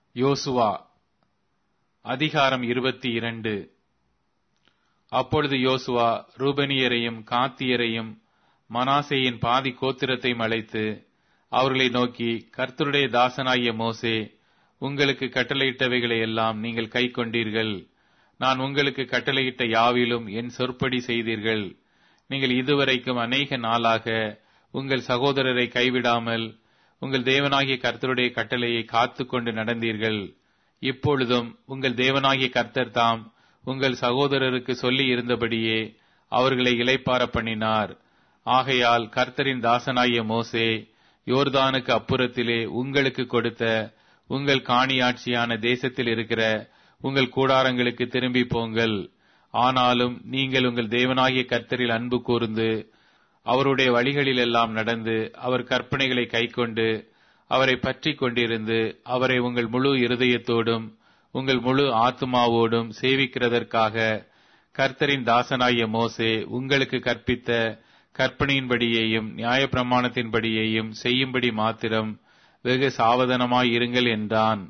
யோசுவா அதிகாரம் இருபத்தி இரண்டு அப்பொழுது யோசுவா ரூபனியரையும் காத்தியரையும் மனாசேயின் பாதி கோத்திரத்தையும் அழைத்து அவர்களை நோக்கி கர்த்தருடைய தாசனாகிய மோசே உங்களுக்கு கட்டளையிட்டவைகளை எல்லாம் நீங்கள் கை கொண்டீர்கள் நான் உங்களுக்கு கட்டளையிட்ட யாவிலும் என் சொற்படி செய்தீர்கள் நீங்கள் இதுவரைக்கும் அநேக நாளாக உங்கள் சகோதரரை கைவிடாமல் உங்கள் தேவனாகிய கர்த்தருடைய கட்டளையை காத்து கொண்டு நடந்தீர்கள் இப்பொழுதும் உங்கள் தேவனாகிய கர்த்தர் தாம் உங்கள் சகோதரருக்கு சொல்லி இருந்தபடியே அவர்களை இளைப்பார பண்ணினார் ஆகையால் கர்த்தரின் தாசனாகிய மோசே யோர்தானுக்கு அப்புறத்திலே உங்களுக்கு கொடுத்த உங்கள் காணியாட்சியான தேசத்தில் இருக்கிற உங்கள் கூடாரங்களுக்கு திரும்பி போங்கள் ஆனாலும் நீங்கள் உங்கள் தேவனாகிய கர்த்தரில் அன்பு கூர்ந்து அவருடைய வழிகளிலெல்லாம் நடந்து அவர் கற்பனைகளை கைக்கொண்டு அவரை பற்றி கொண்டிருந்து அவரை உங்கள் முழு இருதயத்தோடும் உங்கள் முழு ஆத்மாவோடும் சேவிக்கிறதற்காக கர்த்தரின் தாசனாகிய மோசே உங்களுக்கு கற்பித்த கற்பனையின்படியேயும் நியாயப்பிரமாணத்தின்படியேயும் செய்யும்படி மாத்திரம் வெகு சாவதானமாய் இருங்கள் என்றான்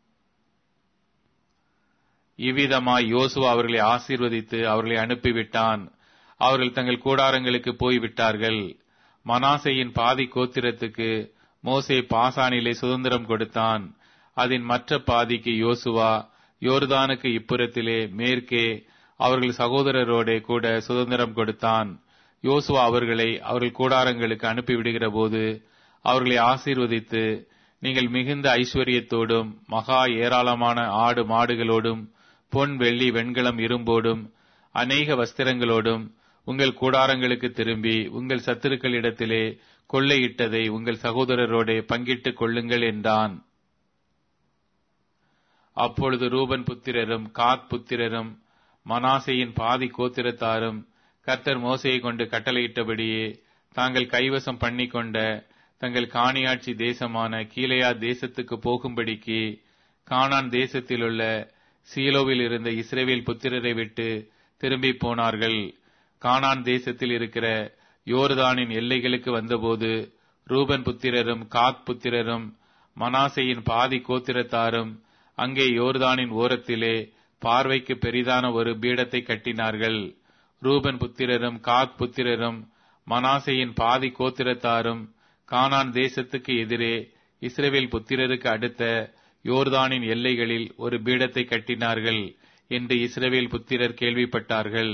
இவ்விதமாய் யோசுவா அவர்களை ஆசீர்வதித்து அவர்களை அனுப்பிவிட்டான் அவர்கள் தங்கள் கூடாரங்களுக்கு போய்விட்டார்கள் மனாசையின் பாதி கோத்திரத்துக்கு மோசே பாசானிலே சுதந்திரம் கொடுத்தான் அதன் மற்ற பாதிக்கு யோசுவா யோர்தானுக்கு இப்புறத்திலே மேற்கே அவர்கள் சகோதரரோடே கூட சுதந்திரம் கொடுத்தான் யோசுவா அவர்களை அவர்கள் கூடாரங்களுக்கு அனுப்பிவிடுகிற போது அவர்களை ஆசீர்வதித்து நீங்கள் மிகுந்த ஐஸ்வர்யத்தோடும் மகா ஏராளமான ஆடு மாடுகளோடும் பொன் வெள்ளி வெண்கலம் இரும்போடும் அநேக வஸ்திரங்களோடும் உங்கள் கூடாரங்களுக்கு திரும்பி உங்கள் சத்துருக்களிடத்திலே கொள்ளையிட்டதை உங்கள் சகோதரரோடே பங்கிட்டுக் கொள்ளுங்கள் என்றான் அப்பொழுது ரூபன் புத்திரரும் காத் புத்திரரும் மனாசையின் பாதி கோத்திரத்தாரும் கர்த்தர் மோசையை கொண்டு கட்டளையிட்டபடியே தாங்கள் கைவசம் பண்ணி கொண்ட தங்கள் காணியாட்சி தேசமான கீழையா தேசத்துக்கு போகும்படிக்கு கானான் தேசத்திலுள்ள சீலோவில் இருந்த இஸ்ரேவேல் புத்திரரை விட்டு திரும்பி போனார்கள் கானான் தேசத்தில் இருக்கிற யோர்தானின் எல்லைகளுக்கு வந்தபோது ரூபன் புத்திரரும் காத் புத்திரரும் மனாசையின் பாதி கோத்திரத்தாரும் அங்கே யோர்தானின் ஓரத்திலே பார்வைக்கு பெரிதான ஒரு பீடத்தை கட்டினார்கள் ரூபன் புத்திரரும் காத் புத்திரரும் மனாசையின் பாதி கோத்திரத்தாரும் கானான் தேசத்துக்கு எதிரே இஸ்ரேவேல் புத்திரருக்கு அடுத்த யோர்தானின் எல்லைகளில் ஒரு பீடத்தை கட்டினார்கள் என்று இஸ்ரேவேல் புத்திரர் கேள்விப்பட்டார்கள்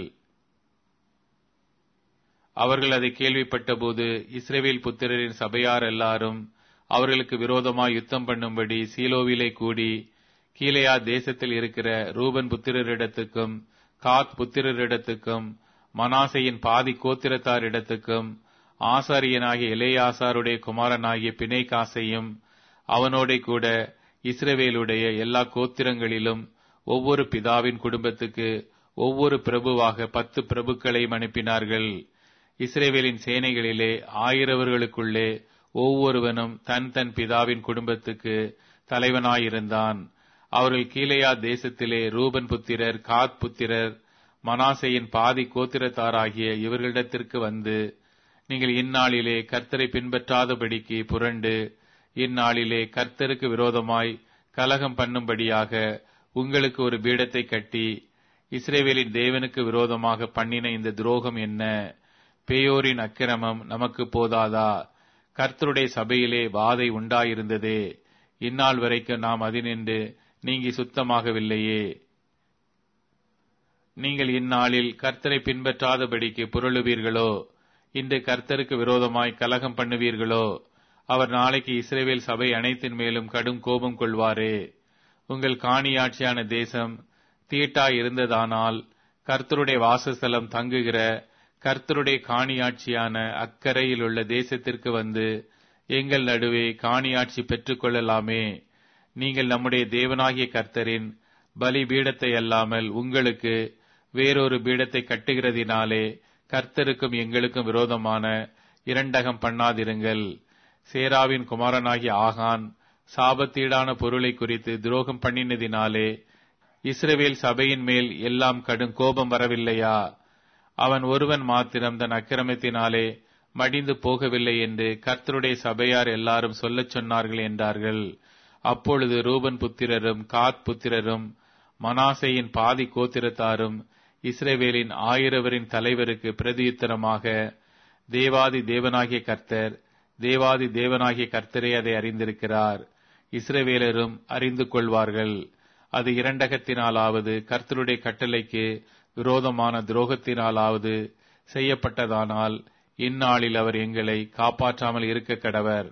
அவர்கள் அதை கேள்விப்பட்டபோது இஸ்ரேவேல் புத்திரரின் சபையார் எல்லாரும் அவர்களுக்கு விரோதமாய் யுத்தம் பண்ணும்படி சீலோவிலே கூடி கீழையா தேசத்தில் இருக்கிற ரூபன் புத்திரரிடத்துக்கும் காத் புத்திரரிடத்துக்கும் மனாசையின் பாதி கோத்திரத்தாரிடத்துக்கும் ஆசாரியனாகிய இளையாசாருடைய குமாரனாகிய பிணைகாசையும் அவனோட கூட இஸ்ரவேலுடைய எல்லா கோத்திரங்களிலும் ஒவ்வொரு பிதாவின் குடும்பத்துக்கு ஒவ்வொரு பிரபுவாக பத்து பிரபுக்களையும் அனுப்பினார்கள் இஸ்ரேவேலின் சேனைகளிலே ஆயிரவர்களுக்குள்ளே ஒவ்வொருவனும் தன் தன் பிதாவின் குடும்பத்துக்கு தலைவனாயிருந்தான் அவர்கள் கீழையா தேசத்திலே ரூபன் புத்திரர் காத் புத்திரர் மனாசையின் பாதி கோத்திரத்தாராகிய இவர்களிடத்திற்கு வந்து நீங்கள் இந்நாளிலே கர்த்தரை பின்பற்றாதபடிக்கு புரண்டு இந்நாளிலே கர்த்தருக்கு விரோதமாய் கலகம் பண்ணும்படியாக உங்களுக்கு ஒரு பீடத்தை கட்டி இஸ்ரேவேலின் தேவனுக்கு விரோதமாக பண்ணின இந்த துரோகம் என்ன பேயோரின் அக்கிரமம் நமக்கு போதாதா கர்த்தருடைய சபையிலே வாதை உண்டாயிருந்ததே இந்நாள் வரைக்கும் நாம் அதினின்று நீங்கி சுத்தமாகவில்லையே நீங்கள் இந்நாளில் கர்த்தரை பின்பற்றாதபடிக்கு புரளுவீர்களோ இன்று கர்த்தருக்கு விரோதமாய் கலகம் பண்ணுவீர்களோ அவர் நாளைக்கு இஸ்ரேவேல் சபை அனைத்தின் மேலும் கடும் கோபம் கொள்வாரே உங்கள் காணியாட்சியான தேசம் தீட்டா இருந்ததானால் கர்த்தருடைய வாசஸ்தலம் தங்குகிற கர்த்தருடைய காணியாட்சியான அக்கறையில் உள்ள தேசத்திற்கு வந்து எங்கள் நடுவே காணியாட்சி பெற்றுக்கொள்ளலாமே நீங்கள் நம்முடைய தேவனாகிய கர்த்தரின் பலி பீடத்தை அல்லாமல் உங்களுக்கு வேறொரு பீடத்தை கட்டுகிறதினாலே கர்த்தருக்கும் எங்களுக்கும் விரோதமான இரண்டகம் பண்ணாதிருங்கள் சேராவின் குமாரனாகிய ஆகான் சாபத்தீடான பொருளை குறித்து துரோகம் பண்ணினதினாலே இஸ்ரவேல் சபையின் மேல் எல்லாம் கடும் கோபம் வரவில்லையா அவன் ஒருவன் மாத்திரம் தன் அக்கிரமத்தினாலே மடிந்து போகவில்லை என்று கர்த்தருடைய சபையார் எல்லாரும் சொல்லச் சொன்னார்கள் என்றார்கள் அப்பொழுது ரூபன் புத்திரரும் காத் புத்திரரும் மனாசையின் பாதி கோத்திரத்தாரும் இஸ்ரேவேலின் ஆயிரவரின் தலைவருக்கு பிரதியுத்தரமாக தேவாதி தேவனாகிய கர்த்தர் தேவாதி தேவனாகிய கர்த்தரே அதை அறிந்திருக்கிறார் இஸ்ரவேலரும் அறிந்து கொள்வார்கள் அது இரண்டகத்தினாலாவது கர்த்தருடைய கட்டளைக்கு விரோதமான துரோகத்தினாலாவது செய்யப்பட்டதானால் இந்நாளில் அவர் எங்களை காப்பாற்றாமல் இருக்க கடவர்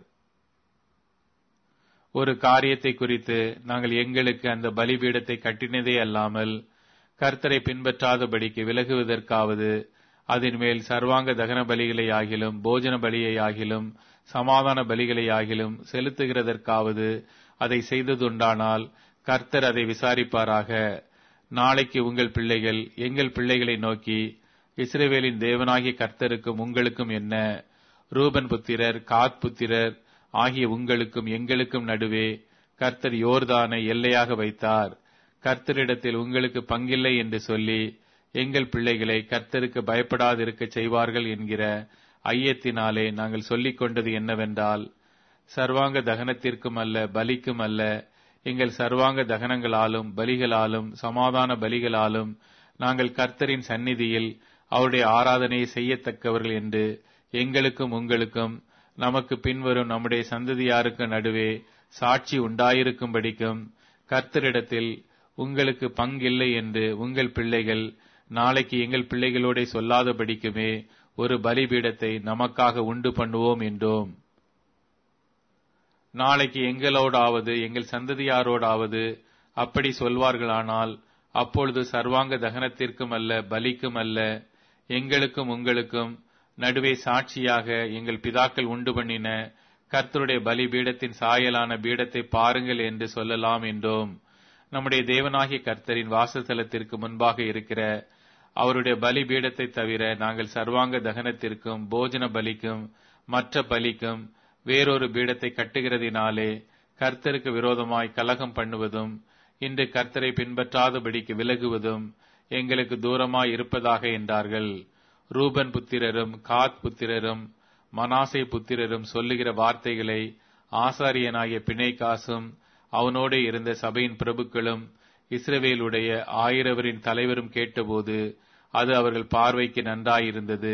ஒரு காரியத்தை குறித்து நாங்கள் எங்களுக்கு அந்த பலிபீடத்தை கட்டினதே அல்லாமல் கர்த்தரை பின்பற்றாதபடிக்கு விலகுவதற்காவது அதன் மேல் சர்வாங்க தகன பலிகளை ஆகிலும் போஜன பலியை ஆகிலும் சமாதான பலிகளை ஆகிலும் செலுத்துகிறதற்காவது அதை செய்ததுண்டானால் கர்த்தர் அதை விசாரிப்பாராக நாளைக்கு உங்கள் பிள்ளைகள் எங்கள் பிள்ளைகளை நோக்கி இஸ்ரேவேலின் தேவனாகிய கர்த்தருக்கும் உங்களுக்கும் என்ன ரூபன் புத்திரர் காத் புத்திரர் ஆகிய உங்களுக்கும் எங்களுக்கும் நடுவே கர்த்தர் யோர்தானை எல்லையாக வைத்தார் கர்த்தரிடத்தில் உங்களுக்கு பங்கில்லை என்று சொல்லி எங்கள் பிள்ளைகளை கர்த்தருக்கு பயப்படாதிருக்க செய்வார்கள் என்கிற ஐயத்தினாலே நாங்கள் சொல்லிக் கொண்டது என்னவென்றால் சர்வாங்க தகனத்திற்கும் அல்ல பலிக்கும் அல்ல எங்கள் சர்வாங்க தகனங்களாலும் பலிகளாலும் சமாதான பலிகளாலும் நாங்கள் கர்த்தரின் சந்நிதியில் அவருடைய ஆராதனையை செய்யத்தக்கவர்கள் என்று எங்களுக்கும் உங்களுக்கும் நமக்கு பின்வரும் நம்முடைய சந்ததியாருக்கு நடுவே சாட்சி உண்டாயிருக்கும்படிக்கும் கர்த்தரிடத்தில் உங்களுக்கு பங்கில்லை என்று உங்கள் பிள்ளைகள் நாளைக்கு எங்கள் பிள்ளைகளோட சொல்லாதபடிக்குமே ஒரு பலிபீடத்தை நமக்காக உண்டு பண்ணுவோம் என்றோம் நாளைக்கு எங்களோடாவது எங்கள் சந்ததியாரோடாவது அப்படி சொல்வார்களானால் அப்பொழுது சர்வாங்க தகனத்திற்கும் அல்ல பலிக்கும் அல்ல எங்களுக்கும் உங்களுக்கும் நடுவே சாட்சியாக எங்கள் பிதாக்கள் உண்டு பண்ணின கர்த்தருடைய பலி பீடத்தின் சாயலான பீடத்தை பாருங்கள் என்று சொல்லலாம் என்றோம் நம்முடைய தேவனாகிய கர்த்தரின் வாசஸ்தலத்திற்கு முன்பாக இருக்கிற அவருடைய பலி பீடத்தை தவிர நாங்கள் சர்வாங்க தகனத்திற்கும் போஜன பலிக்கும் மற்ற பலிக்கும் வேறொரு பீடத்தை கட்டுகிறதினாலே கர்த்தருக்கு விரோதமாய் கலகம் பண்ணுவதும் இன்று கர்த்தரை பின்பற்றாதபடிக்கு விலகுவதும் எங்களுக்கு தூரமாய் இருப்பதாக என்றார்கள் ரூபன் புத்திரரும் காத் புத்திரரும் மனாசை புத்திரரும் சொல்லுகிற வார்த்தைகளை ஆசாரியனாகிய பிணைக்காசும் அவனோடு இருந்த சபையின் பிரபுக்களும் இஸ்ரவேலுடைய ஆயிரவரின் தலைவரும் கேட்டபோது அது அவர்கள் பார்வைக்கு நன்றாயிருந்தது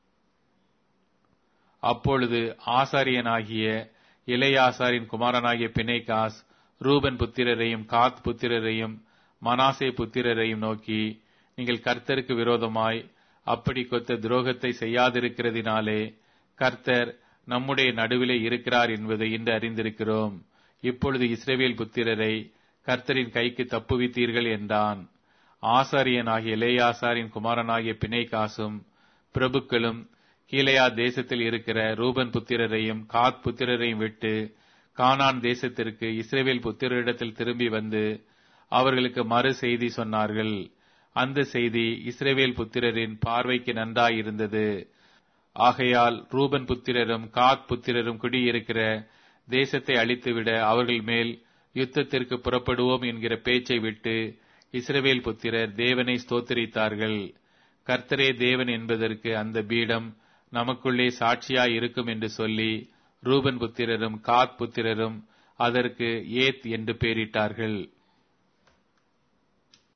அப்பொழுது ஆசாரியனாகிய இளையாசாரின் குமாரனாகிய பிணைகாஸ் ரூபன் புத்திரரையும் காத் புத்திரரையும் மனாசே புத்திரரையும் நோக்கி நீங்கள் கர்த்தருக்கு விரோதமாய் அப்படி கொத்த துரோகத்தை செய்யாதிருக்கிறதினாலே கர்த்தர் நம்முடைய நடுவிலே இருக்கிறார் என்பதை இன்று அறிந்திருக்கிறோம் இப்பொழுது இஸ்ரேவேல் புத்திரரை கர்த்தரின் கைக்கு தப்புவித்தீர்கள் என்றான் ஆசாரியனாகிய இளையாசாரின் குமாரனாகிய பிணைகாசும் பிரபுக்களும் கீழையா தேசத்தில் இருக்கிற ரூபன் புத்திரரையும் காத் புத்திரரையும் விட்டு கானான் தேசத்திற்கு இஸ்ரேவேல் புத்திரரிடத்தில் திரும்பி வந்து அவர்களுக்கு மறு செய்தி சொன்னார்கள் அந்த செய்தி இஸ்ரேவேல் புத்திரரின் பார்வைக்கு நன்றாயிருந்தது ஆகையால் ரூபன் புத்திரரும் காத் புத்திரரும் குடியிருக்கிற தேசத்தை அழித்துவிட அவர்கள் மேல் யுத்தத்திற்கு புறப்படுவோம் என்கிற பேச்சை விட்டு இஸ்ரவேல் புத்திரர் தேவனை ஸ்தோத்தரித்தார்கள் கர்த்தரே தேவன் என்பதற்கு அந்த பீடம் நமக்குள்ளே சாட்சியாய் இருக்கும் என்று சொல்லி ரூபன் புத்திரரும் காத் புத்திரரும் அதற்கு ஏத் என்று பெயரிட்டார்கள்